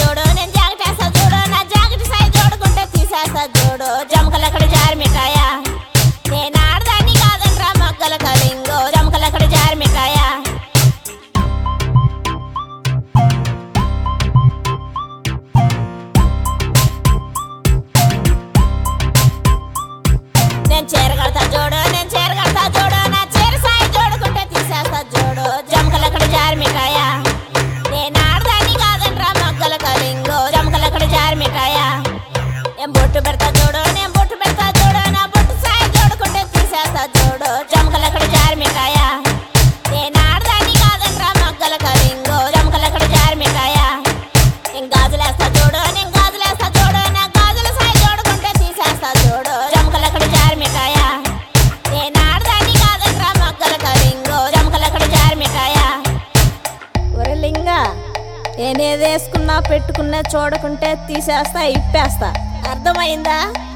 చూడు నేను జాకెట్ వేస్తా చూడు నా జాకెట్ సైజ్ చూడుకుంటే తీసేస్తా చూడు జమకలక్కడ జారి మిఠాయ నేను ఆడదాన్ని కాదంట్రా మొగ్గల కలింగో జమకలక్కడ జారి మిఠాయ నేను చీర కడతా చూడు నేను చీర కడతా చూడు నా చీర సాయి చూడుకుంటే తీసేస్తా చూడు జమకలక్కడ జారి మిఠాయ నేను ఆడదాన్ని కాదంట్రా మొగ్గల కలింగో జమకలక్కడ జారి మిఠాయ నేను బొట్టు పెడతా చూడు నేను బొట్టు పెడతా చూడు నా బొట్టు సాయి చూడుకుంటే తీసేస్తా చూడు జమకలక్కడ జారి మిఠాయ నేను ఆడదాన్ని కాదంట్రా మొగ్గల కలింగో జమకలక్కడ జారి మిఠాయ నేను గాజులేస్తా చూడు నేను గాజులేస్తా చూడు నా గాజుల సాయి చూడుకుంటే తీసేస్తా చూడు జమకలక్కడ జారి మిఠాయ నేను ఆడదాన్ని కాదంట్రా మొగ్గల కలింగో జమకలక్కడ జారి మిఠాయ ఒరే లింగా నేనేది వేసుకున్నా పెట్టుకున్నా చూడకుంటే తీసేస్తా ఇప్పేస్తా అర్థమైందా